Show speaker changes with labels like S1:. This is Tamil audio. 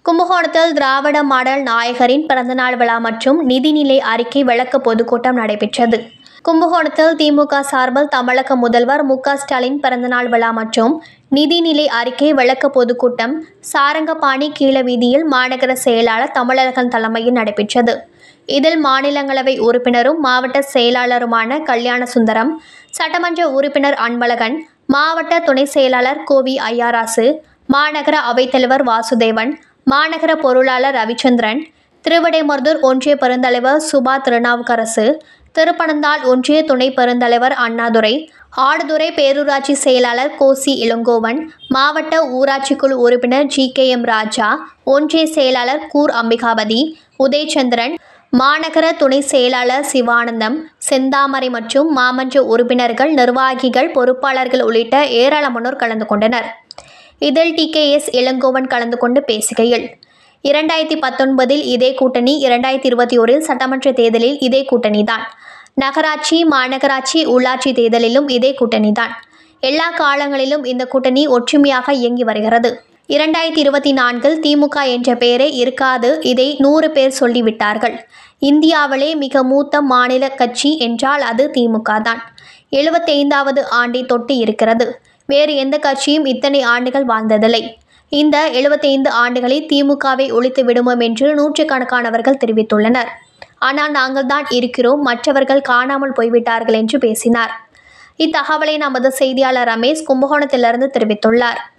S1: கும்பகோணத்தில் திராவிட மாடல் நாயகரின் பிறந்தநாள் விழா மற்றும் நிதிநிலை அறிக்கை விளக்க பொதுக்கூட்டம் நடைபெற்றது கும்பகோணத்தில் திமுக சார்பில் தமிழக முதல்வர் மு க ஸ்டாலின் பிறந்தநாள் விழா மற்றும் நிதிநிலை அறிக்கை விளக்க பொதுக்கூட்டம் சாரங்கபாணி கீழ வீதியில் மாநகர செயலாளர் தமிழகன் தலைமையில் நடைபெற்றது இதில் மாநிலங்களவை உறுப்பினரும் மாவட்ட செயலாளருமான கல்யாண சுந்தரம் சட்டமன்ற உறுப்பினர் அன்பழகன் மாவட்ட துணை செயலாளர் கோவி ஐயாராசு மாநகர அவைத்தலைவர் வாசுதேவன் மாநகர பொருளாளர் ரவிச்சந்திரன் திருவிடைமருதூர் ஒன்றிய பெருந்தலைவர் சுபா திருநாவுக்கரசு திருப்பனந்தாள் ஒன்றிய துணை பெருந்தலைவர் அண்ணாதுரை ஆடுதுறை பேரூராட்சி செயலாளர் கோசி இளங்கோவன் மாவட்ட ஊராட்சிக்குழு உறுப்பினர் ஜி கே எம் ராஜா ஒன்றிய செயலாளர் கூர் அம்பிகாபதி உதயச்சந்திரன் மாநகர துணை செயலாளர் சிவானந்தம் செந்தாமரை மற்றும் மாமன்ற உறுப்பினர்கள் நிர்வாகிகள் பொறுப்பாளர்கள் உள்ளிட்ட ஏராளமானோர் கலந்து கொண்டனர் இதில் டி கே எஸ் இளங்கோவன் கலந்து கொண்டு பேசுகையில் இரண்டாயிரத்தி பத்தொன்பதில் இதே கூட்டணி இரண்டாயிரத்தி இருபத்தி ஓரில் சட்டமன்ற தேர்தலில் இதே கூட்டணிதான் நகராட்சி மாநகராட்சி உள்ளாட்சி தேர்தலிலும் இதே கூட்டணிதான் எல்லா காலங்களிலும் இந்த கூட்டணி ஒற்றுமையாக இயங்கி வருகிறது இரண்டாயிரத்தி இருபத்தி நான்கில் திமுக என்ற பெயரே இருக்காது இதை நூறு பேர் சொல்லிவிட்டார்கள் இந்தியாவிலே மிக மூத்த மாநில கட்சி என்றால் அது திமுக தான் எழுபத்தைந்தாவது ஆண்டை தொட்டு இருக்கிறது வேறு எந்த கட்சியும் இத்தனை ஆண்டுகள் வாழ்ந்ததில்லை இந்த எழுபத்தைந்து ஆண்டுகளில் திமுகவை ஒழித்து விடுவோம் என்று நூற்றுக்கணக்கானவர்கள் தெரிவித்துள்ளனர் ஆனால் நாங்கள் தான் இருக்கிறோம் மற்றவர்கள் காணாமல் போய்விட்டார்கள் என்று பேசினார் இத்தகவலை நமது செய்தியாளர் ரமேஷ் கும்பகோணத்திலிருந்து தெரிவித்துள்ளார்